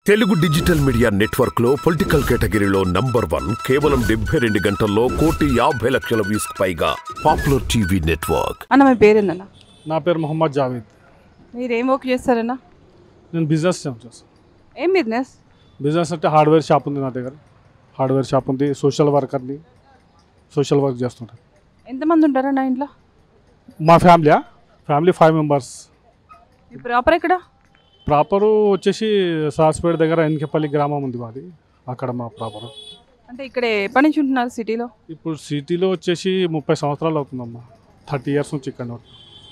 Telugu digital media network లో political కేటగిరీలో number one కేవలం డెబ్బై రెండు గంటల్లో కోటి యాభై లక్షల వ్యూస్ పైగా పాపులర్ టీవీ నెట్వర్క్ అన్న మీ పేరేందన్న నా పేరు మొహమ్మద్ జావేద్ మీరు ఏం వర్క్ చేస్తారన్న నేను బిజినెస్ చేస్తాను ఏం బిజినెస్ బిజినెస్ అంటే హార్డ్వేర్ షాప్ ఉంది నా దగ్గర హార్డ్వేర్ షాప్ ఉంది సోషల్ వర్కర్ని సోషల్ వర్క్ చేస్తుంటాను ఎంతమంది ఉంటారన్న ఇంట్లో మా ఫ్యామిలీయా ఫ్యామిలీ ఫైవ్ మెంబర్స్ మీ ప్రాపర్ ఎక్కడ ప్రాపర్ వచ్చేసి సాస్పేట దగ్గర ఎన్కెపల్లి గ్రామం ఉంది మాది అక్కడ మా ప్రాపర్ అంటే ఇక్కడ ఎప్పటి నుంచి ఉంటున్నారు సిటీలో ఇప్పుడు సిటీలో వచ్చేసి ముప్పై సంవత్సరాలు అవుతుందమ్మా థర్టీ ఇయర్స్ నుంచి ఇక్కడ ఉంటున్నా.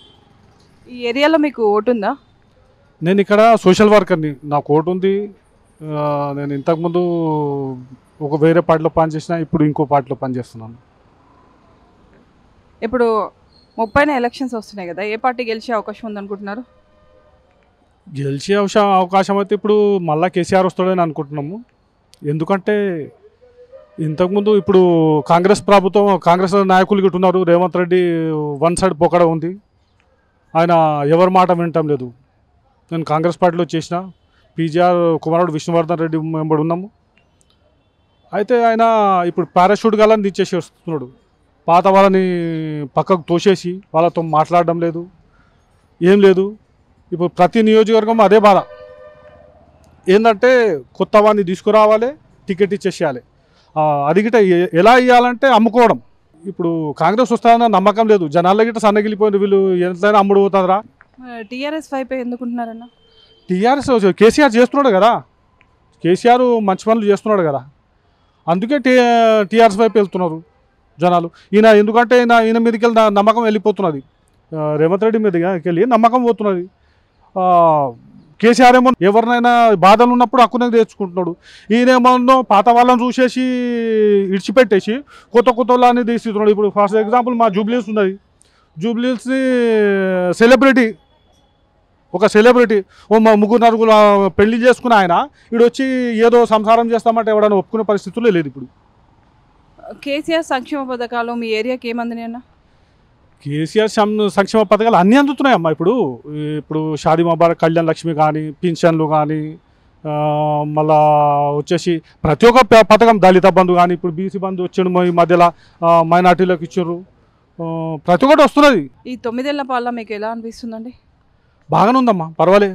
ఈ ఏరియాలో మీకు ఓటు ఉందా నేను ఇక్కడ సోషల్ వర్కర్ని నా కోట్ ఉంది ఆ, నేను ఇంతకుముందు ఒక వేరే పార్టీలో పనిచేసిన ఇప్పుడు ఇంకో పార్టీలో పనిచేస్తున్నాను ఇప్పుడు ముప్పైన ఎలక్షన్స్ వస్తున్నాయి కదా ఏ పార్టీ గెలిచే అవకాశం ఉందనుకుంటున్నారు గెలిచే అవసరం అవకాశం అయితే ఇప్పుడు మళ్ళా కేసీఆర్ వస్తాడని అనుకుంటున్నాము ఎందుకంటే ఇంతకుముందు ఇప్పుడు కాంగ్రెస్ ప్రభుత్వం కాంగ్రెస్ నాయకులు గిట్ట ఉన్నారు రేవంత్ రెడ్డి వన్ సైడ్ పొకడ ఉంది ఆయన ఎవరి మాట వినటం లేదు నేను కాంగ్రెస్ పార్టీలో చేసిన పీజీఆర్ కుమారుడు విష్ణువర్ధన్ రెడ్డి వెంబడి ఉన్నాము అయితే ఆయన ఇప్పుడు పారాషూట్ గాలని దించేసి వస్తున్నాడు పాత వాళ్ళని పక్కకు తోసేసి వాళ్ళతో మాట్లాడడం లేదు ఏం లేదు ఇప్పుడు ప్రతి నియోజకవర్గం అదే బాధ ఏంటంటే కొత్త వాడిని తీసుకురావాలి టికెట్ ఇచ్చేసేయాలి ఆ, అది గిట ఎ- ఎలా ఇవ్వాలంటే అమ్ముకోవడం ఇప్పుడు కాంగ్రెస్ వస్తారన్న నమ్మకం లేదు జనాల గిట్ట సన్నగిలిపోయింది వీళ్ళు ఎంతైనా అమ్ముడు పోతుందిరా టీఆర్ఎస్ వైపు ఎందుకుంటున్నారన్న టీఆర్ఎస్ కేసీఆర్ చేస్తున్నాడు కదా కేసీఆర్ మంచి పనులు చేస్తున్నాడు కదా అందుకే టీ టీఆర్ఎస్ వైపు వెళ్తున్నారు జనాలు ఈయన ఎందుకంటే ఈయన ఈయన మీదకి వెళ్ళి నా- నమ్మకం వెళ్ళిపోతున్నది ఆ, రేవంత్ రెడ్డి మీదకి వెళ్ళి నమ్మకం పోతున్నది ఆ, కేసీఆర్ ఏమో ఎవరినైనా బాధలు ఉన్నప్పుడు హక్కునే తెచ్చుకుంటున్నాడు ఈయనేమో పాత వాళ్ళని చూసేసి ఇడిచిపెట్టేసి కొత్త కొత్త వాళ్ళని తీస్తున్నాడు ఇప్పుడు ఫర్ ఎగ్జాంపుల్ మా జూబ్లీస్ ఉన్నది జూబ్లీస్ని సెలబ్రిటీ ఒక సెలబ్రిటీ ఓ మా ముగ్గురు నలుగురు ఆ, పెళ్లి చేసుకున్న ఆయన ఈడు వచ్చి ఏదో సంసారం చేస్తామంటే ఎవడైనా ఒప్పుకునే పరిస్థితుల్లో లేదు ఇప్పుడు కేసీఆర్ సంక్షేమ పథకాలు మీ ఏరియాకి ఏమందినాయి అన్న కేసీఆర్ సం- సంక్షేమ పథకాలు అన్నీ అందుతున్నాయి అమ్మా ఇప్పుడు ఇప్పుడు షాదీ ముబారక్ కళ్యాణ్ లక్ష్మి కానీ పింఛన్లు కానీ ఆ, మళ్ళా వచ్చేసి ప్రతి ఒక్క ప- పథకం దళిత బంధు కానీ ఇప్పుడు బీసీ బంధు వచ్చిండు ఈ మధ్యలో ఆ, మైనార్టీలకు ఇచ్చారు ఆ, ప్రతి ఒక్కటి వస్తున్నది ఈ తొమ్మిదేళ్ల పాలన మీకు ఎలా అనిపిస్తుందండి బాగానే ఉందమ్మా పర్వాలే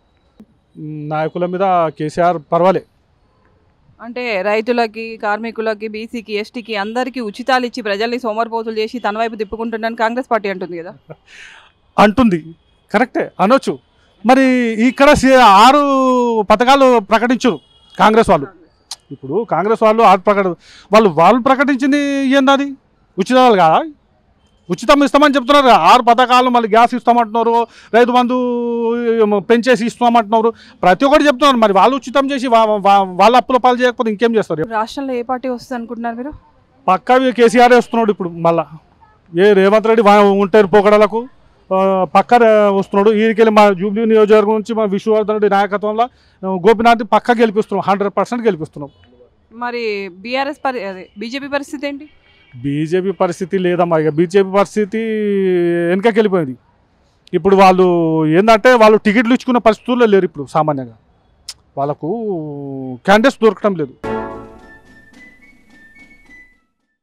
ఉమ్, నాయకుల మీద కేసీఆర్ పర్వాలే అంటే రైతులకి కార్మికులకి బీసీకి ఎస్టీకి అందరికీ ఉచితాలు ఇచ్చి ప్రజల్ని సోమరిపోతులు చేసి తన వైపు తిప్పుకుంటున్నాను కాంగ్రెస్ పార్టీ అంటుంది కదా అంటుంది కరెక్టే అనొచ్చు మరి ఇక్కడ సి- ఆరు పథకాలు ప్రకటించరు కాంగ్రెస్ వాళ్ళు ఇప్పుడు కాంగ్రెస్ వాళ్ళు ఆరు ప్రకట వాళ్ళు వాళ్ళు ప్రకటించింది ఏంది అది ఉచితాలు కాదా ఉచితం ఇస్తామని చెప్తున్నారు కదా. ఆరు పథకాలు మళ్ళీ గ్యాస్ ఇస్తామంటున్నారు రైతు బంధు ఏమో పెంచేసి ఇస్తామంటున్నారు ప్రతి ఒక్కటి చెప్తున్నారు మరి వాళ్ళు ఉచితం చేసి వా- వా- వాళ్ళ అప్పుల పాలు చేయకపోతే ఇంకేం చేస్తారు రాష్ట్రంలో ఏ పార్టీ వస్తుంది అనుకుంటున్నారు మీరు పక్కా కేసీఆర్ వేస్తున్నాడు ఇప్పుడు మళ్ళా ఏ రేవంత్ రెడ్డి వా- ఉంటారు పోకడలకు ఆ, పక్క రే- వస్తున్నాడు ఈయనకెళ్ళి మా జూబ్లీ నియోజకవర్గం నుంచి మా విశ్వవర్ధన్ రెడ్డి నాయకత్వంలో ఆ, గోపినాథ్ పక్క గెలిపిస్తున్నాం హండ్రెడ్ పర్సెంట్ గెలిపిస్తున్నాం మరి బీఆర్ఎస్ పరి అదే బీజేపీ పరిస్థితి ఏంటి బీజేపీ పరిస్థితి లేదమ్మా ఇక బీజేపీ పరిస్థితి వెనకకి వెళ్ళిపోయింది ఇప్పుడు వాళ్ళు ఏంటంటే వాళ్ళు టికెట్లు ఇచ్చుకునే పరిస్థితుల్లో లేరు ఇప్పుడు సామాన్యంగా వాళ్ళకు క్యాండిడేట్స్ దొరకడం లేదు